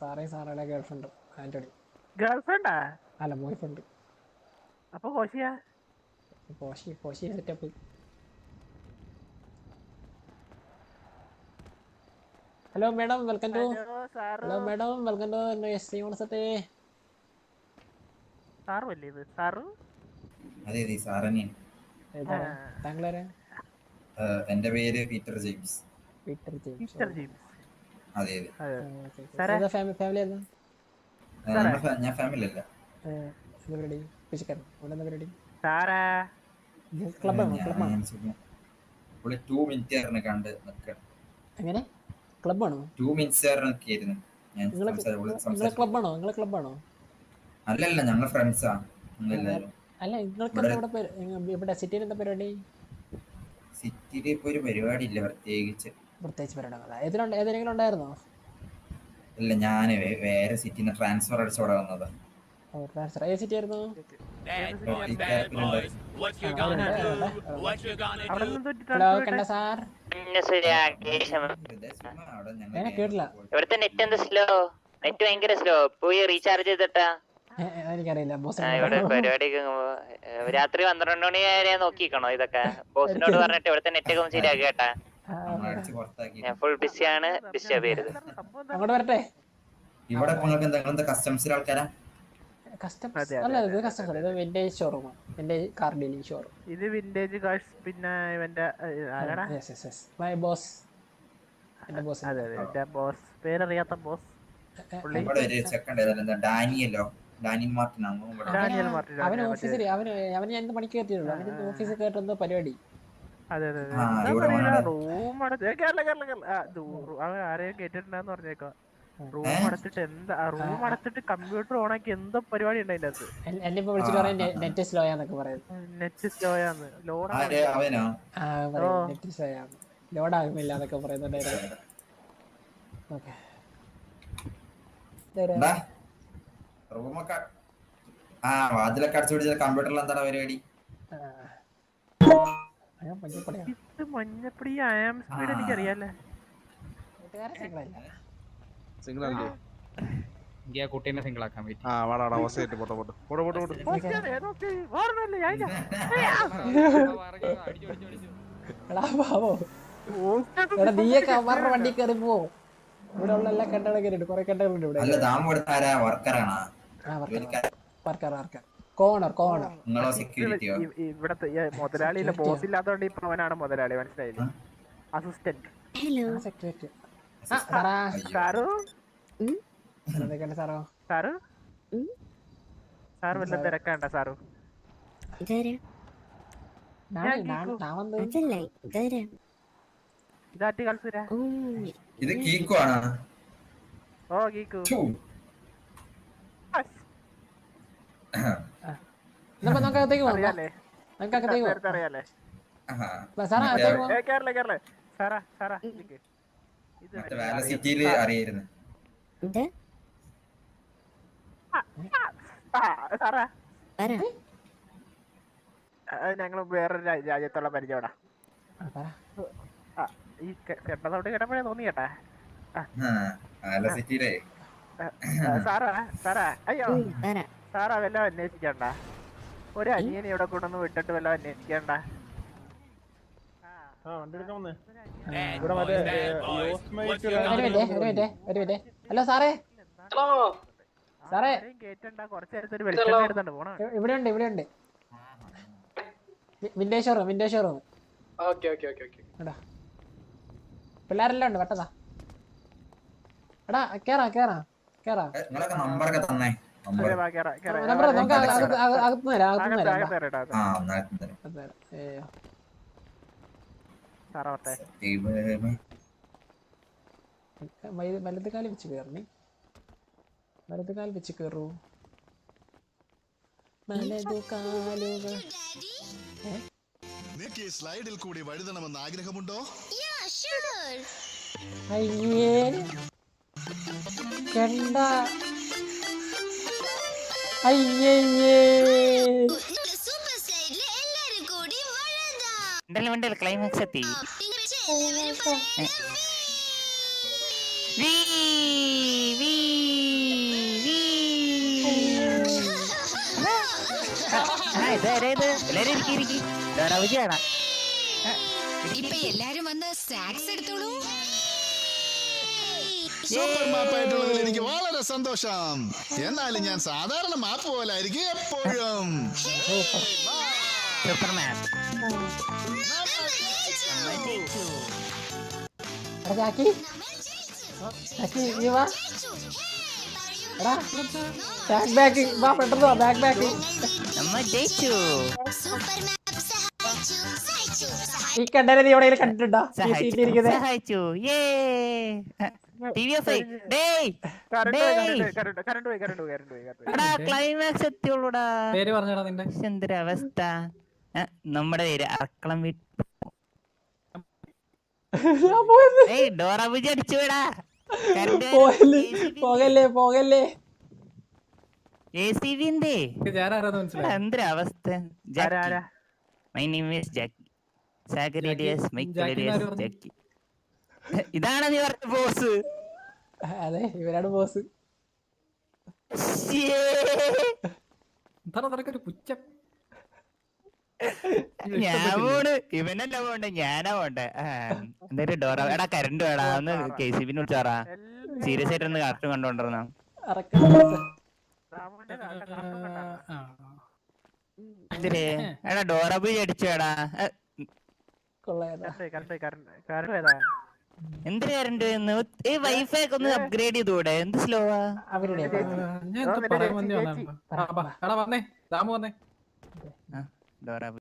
സാറേ സാറയുടെ ഗേൾഫ്രണ്ട് ആന്റണി ഗേൾഫ്രണ്ടാ അല്ല ബോയ് ഫ്രണ്ട് അപ്പൊ കോശിയാ പോഷി പോഷി setup hello madam welcome to hello sir hello madam welcome to S C university sir വല്ലേ ഇത് സാറ് അതെ അതെ സാറന്നെയാണ് താങ്കളാരാ ഏഹ് എന്റെ പേര് Peter James Peter James mister James അതെ അതെ അതെ സാറേ. ഏതാ ഫാമിലി ഫാമിലി ഏതാ ഏഹ് നമ്മുടെ ഫാ- ഞാൻ ഫാമിലി അല്ല ഏഹ്, എന്താ പരിപാടി പിശുക്കാരൻ ഇവിടെ എന്താ പരിപാടി സാറാ ക്ലബ്ബാണോ ക്ലബ്ബാണോ ഞാൻ സുഖം. പുള്ളി ടു മിനിറ്റ് ആയിരുന്നു കണ്ട് നിക്ക എങ്ങനെ ക്ലബ്ബാണോ ടു മിനിറ്റ്സ് ആയിരുന്നു നിൽക്കായിരുന്നു ഞാൻ നിങ്ങളെ സംസാരിച്ചു പുള്ളി നിങ്ങളെ സംസാരിച്ചു ക്ലബ്ബാണോ നിങ്ങളെ ക്ലബ്ബാണോ അല്ലല്ല ഞങ്ങൾ ഫ്രണ്ട്സാ ഞങ്ങളെല്ലാരും അല്ല നിങ്ങൾക്ക് എന്താ ഇവിടെ പരി- ഇങ്ങ- ഇവിടെ സിറ്റിയിൽ എന്താ പരിപാടി സിറ്റിയിൽ ഇപ്പൊ ഒരു പരിപാടി ഇല്ല പ്രത്യേകിച്ച് പ്രത്യേകിച്ച് പരിപാടികളാ ഏതിലുണ്ട് ഏതെങ്കിലും ഉണ്ടായിരുന്നോ ഇല്ല ഞാൻ വേറെ സിറ്റിയിൽ നിന്ന് ട്രാൻസ്ഫർ അടിച്ചോടെ വന്നതാ ഓ ട്രാൻസ്ഫർ ഏത് സിറ്റി ആയിരുന്നു ഈ ക്യാപ്പിലുണ്ടായി. അവിടെ നിന്ന് തൊട്ട് ഹലോ transfer കണ്ട സാർ വെറുതെ ചുമ്മാ അവിടെ ഞങ്ങൾ ഞാൻ കേട്ടില്ല ഇവിടുത്തെ നെറ്റ് എന്താ സ്ലോ നെറ്റ് ഭയങ്കര സ്ലോ പോയി റീചാർജ് ചെയ്തിട്ടാ ഏ, ഏ, എനിക്കറിയില്ല ബോസ് ആ, ഇവിടെ പരിപാടിക്ക് രാത്രി പന്ത്രണ്ട് മണി വരെ നോക്കിക്കണോ ഇതൊക്കെ ബോസിനോട് പറഞ്ഞിട്ട് ഇവിടുത്തെ നെറ്റ് ഒക്കെ ഒന്ന് ശരിയാക്കി കേട്ടാ നമ്മൾ അടിച്ച് പുറത്താക്കി ഞാൻ ഫുൾ ബിസിയാണ് ഡിസ്റ്റർബ് ചെയ്യരുത് സംഭവം എന്താ? അങ്ങോട്ട് വരട്ടെ ഇവിടെ ഇപ്പൊ നിങ്ങൾക്ക് എന്താ നിങ്ങളെന്താ കസ്റ്റംസിലെ ആൾക്കാരാ കസ്റ്റംസ് അതെ, അല്ല ഇത് കസ്റ്റംസ് ഇത് വിന്റേജ് ഷോറൂമാണ് വിന്റേജ് കാർ ഡീലിംഗ് ഷോറൂം ഇത് വിന്റേജ് കാഷ് പിന്നെ ഇവന്റെ ഏഹ്, ആരാടാ yes yes yes my boss എന്റെ ബോസ് അതെ അതെ എന്റെ ബോസ് പേരറിയാത്ത ബോസ് പുള്ളി ഇവിടെ ഒരു ചെക്കൻ ഉണ്ടായിരുന്നല്ലോ, എന്താ ഡാനിയല്ലോ ഡാനിയൽ മാർട്ടിൻ ആണോ ഇവിടെ ഡാനിയൽ മാർട്ടിൻ അവന് ഡാനിയൽ ഓഫീസിൽ അവന് അവന് ഞാൻ ഇന്ന് പണിക്ക് കയറ്റിയുള്ളൂ അവന് ഓഫീസിൽ കയറ്റുന്ന പരിപാടി അതെ അതെ അതെ ആ, ഇവിടെ വന്നതാ. റൂം അടച്ച് കേരള കേരള കേരള ആ, ദൂ- അവൻ ആരെയും കേട്ടിട്ടുണ്ടെന്ന് പറഞ്ഞേക്കോ റൂം ഏ? അടച്ചിട്ട് എന്താ റൂം അടച്ചിട്ട് കമ്പ്യൂട്ടർ ഓണാക്കി എന്തോ പരിപാടി ഉണ്ട് അതിന്റെ അകത്ത് എൻ- എന്നെ ഇപ്പൊ വിളിച്ചിട്ട് പറയാൻ നെറ്റ് സ്ലോ ആന്നൊക്കെ പറയുന്നത് നെറ്റ് സ്ലോയാന്ന് ലോഡ് ആര് അവനോ ആ പറയും നെറ്റ് സ്ലോ ആണ് ലോഡ് ആകുന്നില്ല എന്നൊക്കെ പറയുന്നുണ്ടായിരുന്നു ഓക്കെ എന്താ റൂമൊക്കെ ആ വാതിലൊക്കെ അടിച്ചു പിടിച്ച കമ്പ്യൂട്ടറിൽ എന്താണ് പരിപാടി ഞാൻ പഞ്ചപ്പടയാ ഇത് മഞ്ഞപ്പൊടി ആം സ്പീഡ് എനിക്കറിയാലേ കൂട്ടുകാരെ സിംഗിളല്ല സിംഗിൾ അല്ലേ എനിക്ക് ആ കുട്ടീനെ സിംഗിൾ ആക്കാൻ പറ്റി ആ വാടാ അവസ്ഥയായിട്ട് പോട്ടെ പോട്ടെ പോട്ടെ പോട്ടെ പോട്ടെ ഓർമ്മല്ലേ ഞാൻ എടാ പാവോ എടാ നീയൊക്കെ അവരുടെ വണ്ടി കയറി പോ ഇവിടെ ഉള്ള എല്ലാ കണ്ടകളും കയറിയിട്ട് കുറെ കണ്ടകളുണ്ട് ഇവിടെ അല്ല താൻ ഇവിടുത്തെ ആരാ വർക്കറാണാ ആ വർക്കർ ജോലിക്കാരൻ വർക്കർ വർക്കർ കോണർ കോണർ നിങ്ങളോ സെക്യൂരിറ്റിയോ ഇവിടത്തെ ഈ മുതലാളിയില്ല ബോസ് ഇല്ലാത്തോണ്ട് ഇപ്പൊ അവനാണ് മുതലാളി മനസ്സിലായില്ലേ അസിസ്റ്റന്റ് സെക്യൂരിറ്റി ആ സാറാ സാറു എന്തൊക്കെയുണ്ട് സാറോ സാറ് സാറ് വല്ല തിരക്കാണ്ട സാറു ഇതാരാ ഞാൻ ഞാൻ ഞാൻ വന്ന് അതല്ല ഇതാരാ ഇതാറ്റി കൽസുര ഓ ഇത് കീക്കു ആണോ ഓ ഗീക്കു ഛു. നമുക്ക് നമുക്ക് അകത്തേക്ക് പോകാം അറിയാലേ നമുക്ക് അകത്തേക്ക് നേരത്തെ പോകാം അറിയാലേ ആഹാ. സാറാ അകത്തേക്ക് പോകാം ഏ കേരള കേരള സാറാ സാറാ ഇരിക്ക്. ഇത് മറ്റേ വേല സിറ്റിയില് അറിയായിരുന്നു എന്താ ആ, സാറാ പറ ഞങ്ങൾ വേറൊരു രാ- രാജ്യത്തുള്ള പരിചയപ്പെടാ ആ, പറ. ആ, ഈ കെട്ടതോട്ട് കേട്ടപ്പോഴേ തോന്നി കേട്ടാ ആ വേല സിറ്റിയിലെ ആ, ആ, സാറാ സാറാ അയ്യോ ഉം, പറ സാറാ വല്ലതും അന്വേഷിക്കണ്ട ഒരു അനിയനെ ഇവിടെ കൊണ്ടൊന്ന് വിട്ടിട്ട് വല്ലതും അന്വേഷിക്കണ്ട ഇവിടെ മറ്റേ യോസ്മയ്ക്ക് ഒരു മിനിറ്റ് ഒരു മിനിറ്റ് ഒരു മിനിറ്റ് ഹലോ സാറേ സാറേ ആരെയും കേറ്റണ്ട കുറച്ച് നേരത്തെ ഒരു വെളിച്ചെണ്ണ എടുത്തോണ്ട് പോണ ഇ- ഇവിടെ ഉണ്ട് ഇവിടെ ഉണ്ട് വിൻഡേജ് ഷോറൂം വിൻഡേജ് ഷോറൂം എടാ പിള്ളേരെല്ലാം ഉണ്ട് പെട്ടതാ എടാ കേറാ കേറാ കേറാ ഏ, നിങ്ങളൊക്കെ നമ്പറൊക്കെ തന്നേ നമ്പർ നമ്പർ നമുക്ക് അക- അകത്ത് അക- അകത്ത് തരാം അകത്ത് തരാം വാ. ആ ഒന്നായിരത്തി തരാം അകത്ത് തരാം ഏയ്യോ. സാറാ വട്ടെ ദൈവമേ. വൈ- വലത് കാല് വെച്ച് കയറണേ വലത് കാല് വെച്ച് കയറൂ വലതു കാലുകൾ നിനക്ക് ഈ സ്ലൈഡിൽ കൂടി വഴുതണമെന്ന് ആഗ്രഹമുണ്ടോ അയ്യേ കണ്ട അയ്യേ ഉണ്ടല്ലോ ഉണ്ടല്ലോ ക്ലൈമാക്സ് എത്തി വീ, വീ. എല്ലാരും ഇരിക്കി ഇരിക്കി ഡോറാബുജിയാണ് ഇപ്പൊ എല്ലാരും വന്ന് സ്നാക്സ് എടുത്തോളൂ സൂപ്പർ മാപ്പായിട്ടുള്ളതിൽ എനിക്ക് വളരെ സന്തോഷം എന്നാലും ഞാൻ സാധാരണ മാപ്പ് പോലെ ആയിരിക്കും എപ്പോഴും സൂപ്പർമാൻ എടാ ജാക്കി ജാക്കി നീ വാ എടാ ബാക്ക് ബാക്ക് വാ പെട്ടെന്ന് വാ ബാക്ക് ബാക്ക് നമ്മ ജയിച്ചു ഈ കണ്ടനെ നീ എവിടെയെങ്കിലും കണ്ടിട്ടുണ്ടോ ഈ സഹായിച്ചു സീറ്റിലിരിക്കുന്നത് സഹായിച്ചു യേ ടി വി എഫ് ഡേയ് കറണ്ട് പോയി ഡേയ്. കറണ്ട് കറണ്ട് പോയി കറണ്ട് പോയി കറണ്ട് പോയി കറണ്ട് പോയി എടാ ക്ലൈമാക്സ് എത്തിയുള്ളൂടാ പേര് പറഞ്ഞടാ നിന്റെ എന്തൊരവസ്ഥ ഏ, നമ്മുടെ പേര് അർക്കളം വീട്ട് ഞാൻ പോയത് ഏയ് ഡോറാബുജി അടിച്ചു വിടാ പോകല്ലേ പോകല്ലേ പോകല്ലേ എ സി ബി എന്തേ ഞാനാരാന്ന് മനസ്സിലായി എന്തൊരവസ്ഥ ആരാ, ആരാ? മൈ നെയിം ഈസ് ജാക്കി സാഗരേഡിയസ് ജാക്കി എന്ന് ആര് മൈക്കലേഡിയസ് പറഞ്ഞു? ജാക്കി ഇതാണ് നീ പറഞ്ഞ ബോസ് അതെ ഇവരാണ് ബോസ് എന്താണ് നിനക്കൊരു പുച്ഛം ഞാൻ പോണ് ഇവനല്ല പോണ്ട് ഞാനാ പോണ്ടേ ആ, എന്തായാലും ഡോറ എടാ കരണ്ട് വേടാ ഒന്ന് കെ സി ബിന്ന് വിളിച്ചാറാ സീരിയസ് ആയിട്ട് ഒന്ന് കാർട്ടൂൺ കണ്ടോണ്ടിരുന്ന അറക്കം രാമുവിന്റെ കാക്ക കാക്ക കണ്ടാ? ആ. എന്തിരേ എടാ ഡോറബുജി അടിച്ചോടാ കൊള്ളായതാ കറണ്ട് പോയി, കറണ്ട് പോയി, കറണ്ട് കറണ്ട് പോയതാ എന്തിനാ കരണ്ട് എന്ന് ഈ വൈഫൈ ഒക്കെ ഒന്ന് അപ്ഗ്രേഡ് ചെയ്തൂടെ എന്ത് സ്ലോവാ അവരുടെ ഞാൻ എന്തോ പറയാൻ വന്നേ വന്നേ. ആ, ബാ. എടാ വന്നേ രാമു വന്നേ ഡോറ